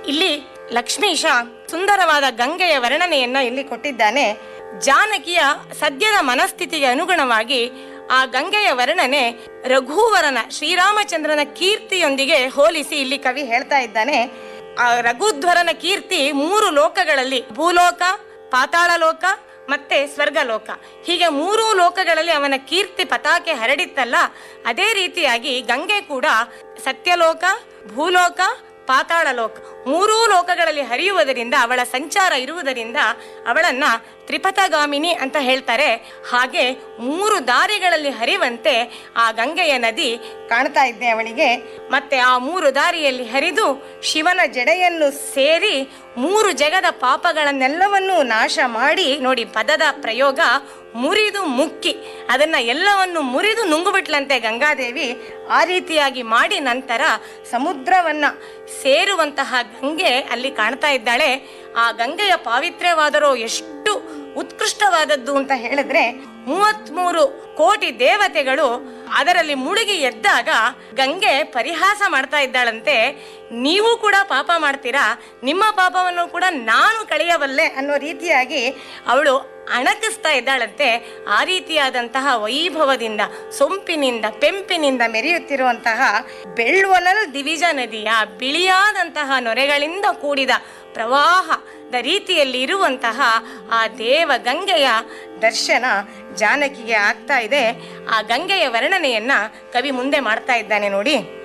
ಇಲ್ಲಿ ಲಕ್ಷ್ಮೀಶ ಸುಂದರವಾದ ಗಂಗೆಯ ವರ್ಣನೆಯನ್ನ ಇಲ್ಲಿ ಕೊಟ್ಟಿದ್ದಾನೆ ಜಾನಕಿಯ ಸದ್ಯದ ಮನಸ್ಥಿತಿಗೆ ಅನುಗುಣವಾಗಿ ಆ ಗಂಗೆಯ ವರ್ಣನೆ ರಘುವರನ ಶ್ರೀರಾಮಚಂದ್ರನ ಕೀರ್ತಿಯೊಂದಿಗೆ ಹೋಲಿಸಿ ಇಲ್ಲಿ ಕವಿ ಹೇಳ್ತಾ ಇದ್ದಾನೆ ಆ ರಘುಧ್ವರನ ಕೀರ್ತಿ ಮೂರು ಲೋಕಗಳಲ್ಲಿ ಭೂಲೋಕ ಪಾತಾಳ ಲೋಕ ಮತ್ತೆ ಸ್ವರ್ಗಲೋಕ ಹೀಗೆ ಮೂರೂ ಲೋಕಗಳಲ್ಲಿ ಅವನ ಕೀರ್ತಿ ಪತಾಕೆ ಹರಡಿತ್ತಲ್ಲ ಅದೇ ರೀತಿಯಾಗಿ ಗಂಗೆ ಕೂಡ ಸತ್ಯಲೋಕ ಭೂಲೋಕ ಪಾತಾಳ ಲೋಕ ಮೂರೂ ಲೋಕಗಳಲ್ಲಿ ಹರಿಯುವುದರಿಂದ ಅವಳ ಸಂಚಾರ ಇರುವುದರಿಂದ ಅವಳನ್ನ ತ್ರಿಪಥಗಾಮಿನಿ ಅಂತ ಹೇಳ್ತಾರೆ ಹಾಗೆ ಮೂರು ದಾರಿಗಳಲ್ಲಿ ಹರಿವಂತೆ ಆ ಗಂಗೆಯ ನದಿ ಕಾಣ್ತಾ ಇದ್ದೆ ಅವಳಿಗೆ ಮತ್ತೆ ಆ ಮೂರು ದಾರಿಯಲ್ಲಿ ಹರಿದು ಶಿವನ ಜಡೆಯನ್ನು ಸೇರಿ ಮೂರು ಜಗದ ಪಾಪಗಳನ್ನೆಲ್ಲವನ್ನೂ ನಾಶ ಮಾಡಿ ನೋಡಿ ಪದದ ಪ್ರಯೋಗ ಮುರಿದು ಮುಕ್ಕಿ ಅದನ್ನ ಎಲ್ಲವನ್ನು ಮುರಿದು ನುಂಗುಬಿಟ್ಲಂತೆ ಗಂಗಾದೇವಿ ಆ ರೀತಿಯಾಗಿ ಮಾಡಿ ನಂತರ ಸಮುದ್ರವನ್ನ ಸೇರುವಂತಹ ಗಂಗೆ ಅಲ್ಲಿ ಕಾಣ್ತಾ ಇದ್ದಾಳೆ ಆ ಗಂಗೆಯ ಪಾವಿತ್ರ್ಯವಾದರೂ ಎಷ್ಟು ಉತ್ಕೃಷ್ಟವಾದದ್ದು ಅಂತ ಹೇಳಿದ್ರೆ ಮೂವತ್ಮೂರು ಕೋಟಿ ದೇವತೆಗಳು ಅದರಲ್ಲಿ ಮುಳುಗಿ ಎದ್ದಾಗ ಗಂಗೆ ಪರಿಹಾಸ ಮಾಡ್ತಾ ಇದ್ದಾಳಂತೆ ನೀವು ಕೂಡ ಪಾಪ ಮಾಡ್ತೀರಾ ನಿಮ್ಮ ಪಾಪವನ್ನು ಕೂಡ ನಾನು ಕಳೆಯಬಲ್ಲೆ ಅನ್ನೋ ರೀತಿಯಾಗಿ ಅವಳು ಅಣಕಿಸ್ತಾ ಇದ್ದಾಳಂತೆ ಆ ರೀತಿಯಾದಂತಹ ವೈಭವದಿಂದ ಸೊಂಪಿನಿಂದ ಪೆಂಪಿನಿಂದ ಮೆರೆಯುತ್ತಿರುವಂತಹ ಬೆಳ್ವಲಲ್ ದಿವಿಜ ನದಿಯ ಬಿಳಿಯಾದಂತಹ ನೊರೆಗಳಿಂದ ಕೂಡಿದ ಪ್ರವಾಹದ ರೀತಿಯಲ್ಲಿ ಇರುವಂತಹ ಆ ದೇವ ಗಂಗೆಯ ದರ್ಶನ ಜಾನಕಿಗೆ ಆಗ್ತಾ ಇದೆ ಆ ಗಂಗೆಯ ವರ್ಣನೆಯನ್ನ ಕವಿ ಮುಂದೆ ಮಾಡ್ತಾ ಇದ್ದಾನೆ ನೋಡಿ